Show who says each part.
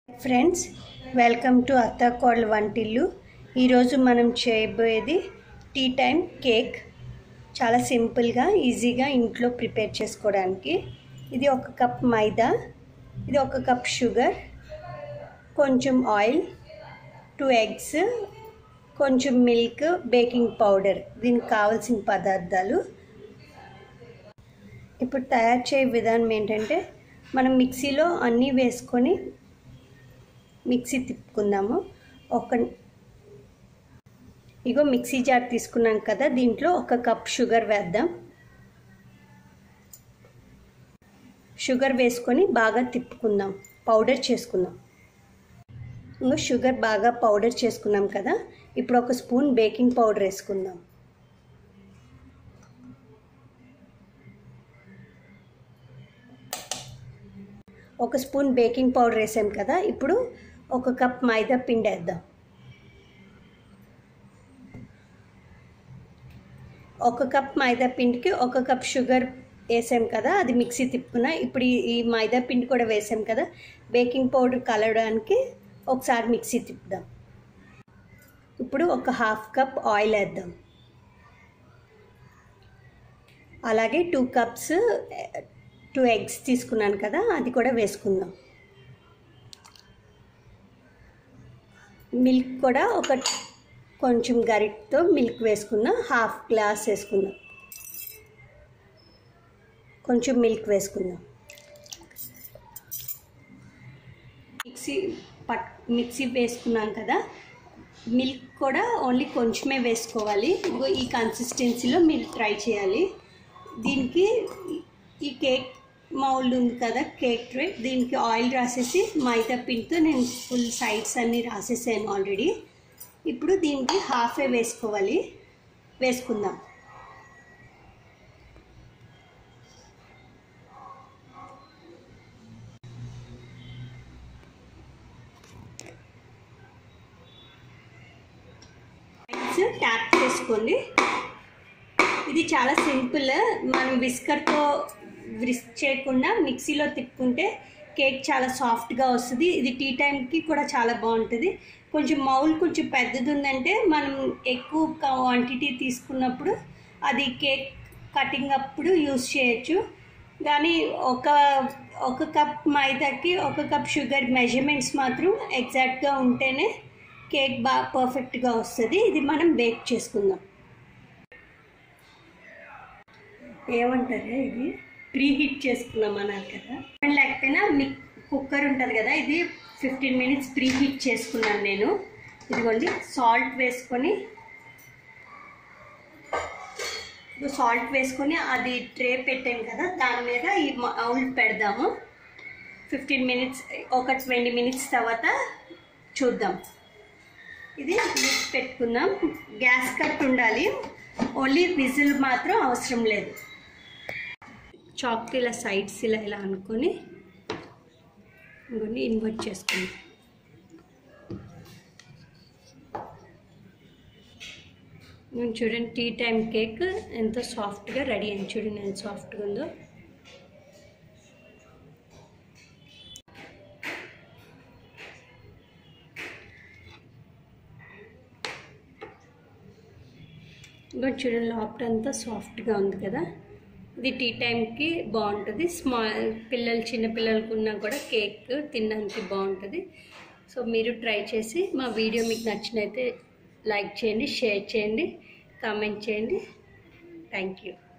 Speaker 1: friends welcome to అత్తాకోడల వంటిల్లు ఈరోజు మనం చేయబోయేది టీ టైం కేక్ చాలా సింపుల్గా ఈజీగా ఇంట్లో ప్రిపేర్ చేసుకోవడానికి ఇది ఒక కప్ మైదా ఇది ఒక కప్ షుగర్ కొంచెం ఆయిల్ టూ ఎగ్స్ కొంచెం మిల్క్ బేకింగ్ పౌడర్ దీనికి కావాల్సిన పదార్థాలు ఇప్పుడు తయారు చేయ విధానం ఏంటంటే మనం మిక్సీలో అన్నీ వేసుకొని మిక్సీ తిప్పుకుందాము ఒక ఇగో మిక్సీ జార్ తీసుకున్నాం కదా దీంట్లో ఒక కప్ షుగర్ వేద్దాం షుగర్ వేసుకొని బాగా తిప్పుకుందాం పౌడర్ చేసుకుందాం ఇంకో షుగర్ బాగా పౌడర్ చేసుకున్నాం కదా ఇప్పుడు ఒక స్పూన్ బేకింగ్ పౌడర్ వేసుకుందాం ఒక స్పూన్ బేకింగ్ పౌడర్ వేసాం కదా ఇప్పుడు ఒక కప్ మైదా పిండి వేద్దాం ఒక కప్ మైదా పిండికి ఒక కప్ షుగర్ వేసాం కదా అది మిక్సీ తిప్పుకున్నా ఇప్పుడు ఈ ఈ మైదా పిండి కూడా వేసాం కదా బేకింగ్ పౌడర్ కలవడానికి ఒకసారి మిక్సీ తిప్పుదాం ఇప్పుడు ఒక హాఫ్ కప్ ఆయిల్ వేద్దాం అలాగే టూ కప్స్ టూ ఎగ్స్ తీసుకున్నాను కదా అది కూడా వేసుకుందాం మిల్క్ కూడా ఒక కొంచెం గరిటతో మిల్క్ వేసుకుందాం హాఫ్ గ్లాస్ వేసుకుందాం కొంచెం మిల్క్ వేసుకుందాం మిక్సీ పట్ మిక్సీ వేసుకున్నాం కదా మిల్క్ కూడా ఓన్లీ కొంచెమే వేసుకోవాలి ఇదిగో ఈ కన్సిస్టెన్సీలో మీరు ట్రై చేయాలి దీనికి ఈ కేక్ మౌల్డ్ ఉంది కదా కేక్ ట్రే దీనికి ఆయిల్ రాసేసి మైదా పిండితో నేను ఫుల్ సైడ్స్ అన్నీ రాసేసాను ఆల్రెడీ ఇప్పుడు దీనికి హాఫే వేసుకోవాలి వేసుకుందాం ట్యాప్ చేసుకోండి ఇది చాలా సింపుల్ మనం విస్కర్తో విస్క్ చేయకుండా మిక్సీలో తిప్పుకుంటే కేక్ చాలా సాఫ్ట్గా వస్తుంది ఇది టీ టైంకి కూడా చాలా బాగుంటుంది కొంచెం మౌల్ కొంచెం పెద్దది ఉందంటే మనం ఎక్కువ క్వాంటిటీ తీసుకున్నప్పుడు అది కేక్ కటింగ్ అప్పుడు యూస్ చేయొచ్చు కానీ ఒక ఒక కప్ మైదాకి ఒక కప్ షుగర్ మెజర్మెంట్స్ మాత్రం ఎగ్జాక్ట్గా ఉంటేనే కేక్ బాగా పర్ఫెక్ట్గా వస్తుంది ఇది మనం బేక్ చేసుకుందాం ఏమంటారు ఇది ప్రీ హీట్ చేసుకున్నాం అన్నారు కదా లేకపోయినా మీ కుక్కర్ ఉంటుంది కదా ఇది ఫిఫ్టీన్ మినిట్స్ ప్రీ హీట్ చేసుకున్నాను నేను ఇదిగోండి సాల్ట్ వేసుకొని సాల్ట్ వేసుకొని అది ట్రే పెట్టాను కదా దాని మీద ఈ మౌల్ పెడదాము ఫిఫ్టీన్ మినిట్స్ ఒక ట్వంటీ మినిట్స్ తర్వాత చూద్దాం ఇది లిడ్ పెట్టుకుందాం గ్యాస్ కట్ ఉండాలి ఓన్లీ విజిల్ మాత్రం అవసరం లేదు చాక్ ఇలా సైడ్స్ ఇలా ఇలా అనుకొని ఇంకొన్ని ఇన్వర్ట్ చేసుకుందాం నేను చూడండి టీ టైం కేక్ ఎంతో సాఫ్ట్గా రెడీ అయింది చూడండి ఎంత సాఫ్ట్గా ఉందో ఇంకా చూడండి లోపల అంతా సాఫ్ట్గా ఉంది కదా ఇది టీ టైంకి బాగుంటుంది స్మాల్ పిల్లలు చిన్న పిల్లలకు ఉన్నా కూడా కేక్ తినడానికి బాగుంటుంది సో మీరు ట్రై చేసి మా వీడియో మీకు నచ్చినైతే లైక్ చేయండి షేర్ చేయండి కామెంట్ చేయండి థ్యాంక్ యూ